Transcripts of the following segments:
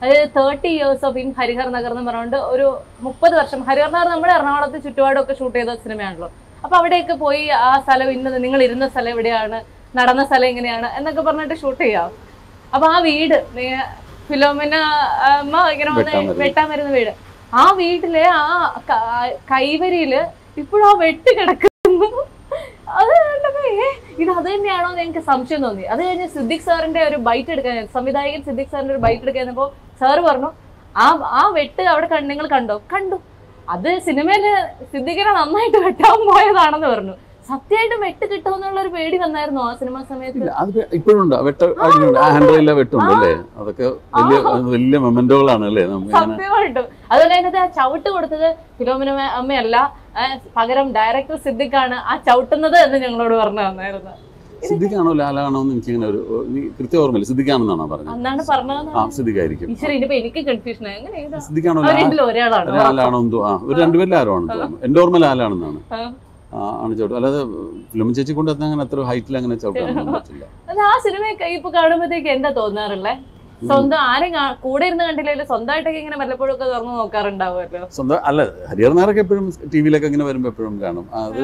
അതായത് thirty years of in Harihar Nagar എന്ന് പറഞ്ഞുകൊണ്ട് ഒരു മുപ്പത് വർഷം ഹരിഹർ നഗർ നമ്മുടെ എറണാകുളത്ത് ചുറ്റുപാടൊക്കെ ഷൂട്ട് ചെയ്ത സിനിമയാണല്ലോ അപ്പൊ അവിടെയൊക്കെ പോയി ആ സ്ഥലം ഇന്നത് നിങ്ങൾ ഇരുന്ന സ്ഥലം എവിടെയാണ് നടന്ന സ്ഥലം എങ്ങനെയാണ് എന്നൊക്കെ പറഞ്ഞിട്ട് ഷൂട്ട് ചെയ്യാം അപ്പൊ ആ വീട് നേ- ഫിലോമിന അമ്മ ഇങ്ങനെ വെട്ടാൻ വന്ന് വരുന്ന വെട്ടാൻ വരുന്ന വീട് ആ വീട്ടിലെ ആ ക- കൈവരിയില് ഇപ്പോഴും ആ വെട്ട് കിടക്കുന്നു അത് കണ്ടപ്പോ ഏ ഇത് അത് തന്നെയാണോ എന്ന് എനിക്ക് സംശയം തോന്നി അത് കഴിഞ്ഞ് സിദ്ദിഖ് സാറിന്റെ ഒരു ബൈറ്റ് എടുക്കാൻ സംവിധായകൻ സിദ്ദിഖ് സാറിന്റെ ഒരു ബൈറ്റ് എടുക്കാൻ ചെന്നപ്പോ സാറ് പറഞ്ഞു ആ ആ വെട്ട് അവിടെ കണ്ട് നിങ്ങൾ കണ്ടോ കണ്ടു അത് സിനിമയില് സിദ്ദിഖിനെ നന്നായിട്ട് വെട്ടാൻ പോയതാണെന്ന് പറഞ്ഞു സത്യമായിട്ട് വെട്ട് കിട്ടുമെന്നുള്ള ഒരു പേടി വന്നായിരുന്നു ആ സിനിമ സമയത്ത് ഇല്ല അത് ഇപ്പോഴും ഉണ്ട് വെട്ട അതിനുണ്ട് ആ ഹാൻഡിലെ വെട്ടുണ്ട് അല്ലേ അതൊക്കെ വലിയ വലിയ മൊമെന്റുകളാണ് അല്ലേ നമുക്ക് ഇങ്ങനെ സത്യമായിട്ടും അതുപോലെ അതിനകത്ത് ആ ചവിട്ട് കൊടുത്തത് ഫിലോമിന മേ- അമ്മയല്ല ആ, പകരം ഡയറക്ടർ സിദ്ദിഖാണ് ആ ചവിട്ടുന്നത് എന്ന് ഞങ്ങളോട് പറഞ്ഞു തന്നായിരുന്നു സിദ്ദിഖാണോ ലാലാണോ എന്ന് എനിക്ക് ഇങ്ങനെ ഒരു എനിക്ക് കൃത്യ ഓർമ്മയില്ല സിദ്ദിഖാണെന്നാണോ പറഞ്ഞത് അന്നാണ് പറഞ്ഞത് ആ സിദ്ദിഖായിരിക്കും ഈശ്വര ഇനിയിപ്പോ എനിക്ക് കൺഫ്യൂഷൻ എങ്ങനെ ഏതാ? സിദ്ദിഖാണോ ലാ- അവരിതിൽ ഒരാളാണ് ലാലാണോ എന്തോ ആ ഒരു രണ്ടുപേരിൽ ആരോ ആണെന്ന് തോന്നുന്നു എൻ്റെ ഓർമ്മ ലാലാണെന്നാണ് ആ. ആ, ആണ് ചവിട്ടും അല്ലാതെ ഫിലിം ചേച്ചി കൊണ്ട് അത് അങ്ങനെ അത്ര ഹൈറ്റിൽ അങ്ങനെ ചവിട്ടാനൊന്നും പറ്റില്ല അത് ആ സിനിമയൊക്കെ ഇപ്പൊ കാണുമ്പോഴത്തേക്ക് എന്താ തോന്നാറുള്ളേ സ്വന്തം ആരും കാ- കൂടെ ഇരുന്ന് കണ്ടില്ലെങ്കിൽ സ്വന്തമായിട്ടൊക്കെ ഇങ്ങനെ വല്ലപ്പോഴും ഒക്കെ തുറന്നു നോക്കാറുണ്ടാവുമല്ലോ സ്വന്തം അല്ല ഹരിഹർ നായരൊക്കെ എപ്പോഴും ടി വിയിലൊക്കെ ഇങ്ങനെ വരുമ്പോൾ എപ്പോഴും കാണും അത്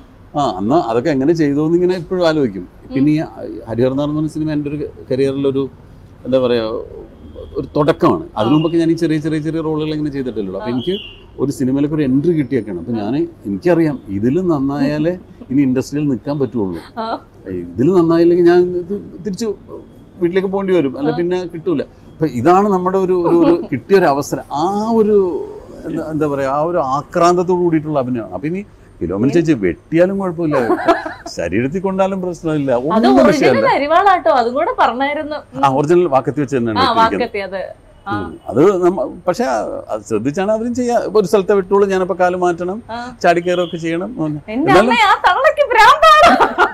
ആ അന്ന് അതൊക്കെ എങ്ങനെ ചെയ്തു എന്ന് ഇങ്ങനെ എപ്പോഴും ആലോചിക്കും പിന്നെ ഈ ഹരിഹർ നായർ എന്ന് പറഞ്ഞ സിനിമ എൻ്റെ ഒരു കരിയറിലൊരു എന്താ പറയാ ഒരു തുടക്കമാണ് അതിനു മുമ്പൊക്കെ ഞാൻ ഈ ചെറിയ ചെറിയ ചെറിയ റോളുകൾ ഇങ്ങനെ ചെയ്തിട്ടില്ലല്ലോ അപ്പൊ എനിക്ക് ഒരു സിനിമയിലൊക്കെ ഒരു എൻട്രി കിട്ടിയൊക്കെയാണ് അപ്പൊ ഞാൻ എനിക്കറിയാം ഇതിൽ നന്നായാലേ ഇനി ഇൻഡസ്ട്രിയിൽ നിൽക്കാൻ പറ്റുള്ളൂ ആ. ഇതിൽ നന്നായില്ലെങ്കിൽ ഞാൻ ഇത് തിരിച്ചു വീട്ടിലേക്ക് പോകേണ്ടി വരും അല്ല പിന്നെ കിട്ടൂല അപ്പൊ ഇതാണ് നമ്മുടെ ഒരു ഒരു ഒരു കിട്ടിയ ഒരു അവസരം ആ ഒരു എന്താ എന്താ പറയാ ആ ഒരു ആക്രാന്തത്തോട് കൂടിയിട്ടുള്ള അഭിനയമാണ് അപ്പൊ ഇനി ഫിലോമിന ചേച്ചി വെട്ടിയാലും കുഴപ്പമില്ല ശരീരത്തിൽ കൊണ്ടാലും പ്രശ്നമില്ല അത് ഒന്നും ഒറിജിനൽ വിഷയമല്ല അരിവാളാട്ടോ അതും കൂടെ പറഞ്ഞായിരുന്നു ആ ഒറിജിനൽ വാക്കത്തി വെച്ച് ആ തന്നെയാണ് ഇട്ടിരിക്കുന്നത്. വാക്കത്തി അത് ആ. ഉം. അത് നമ്മ പക്ഷെ അത് ശ്രദ്ധിച്ചാണ് അവരും ചെയ്യാ ഒരു സ്ഥലത്തെ വിട്ടോളൂ ഞാനപ്പോ കാല് മാറ്റണം ആ. ചാടിക്കയറൊക്കെ ചെയ്യണം ഉം. എന്റെ എന്നാലും- അമ്മ ആ തള്ളക്ക് ഭ്രാന്താണ്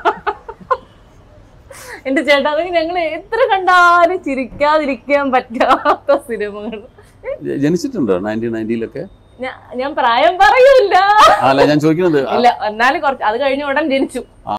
എന്റെ ചേട്ടാ അത് ഞങ്ങൾ എത്ര കണ്ടാലും ചിരിക്കാതിരിക്കാൻ പറ്റാത്ത സിനിമകൾ ജ- ജനിച്ചിട്ടുണ്ടോ നയൻറ്റീൻ നയൻറ്റിയിലൊക്കെ ഞാൻ പ്രായം പറയൂല അല്ല ഞാൻ ചോദിക്കുന്നത് ഇല്ല എന്നാലും കുറച്ച് അത് കഴിഞ്ഞ ഉടൻ ജനിച്ചു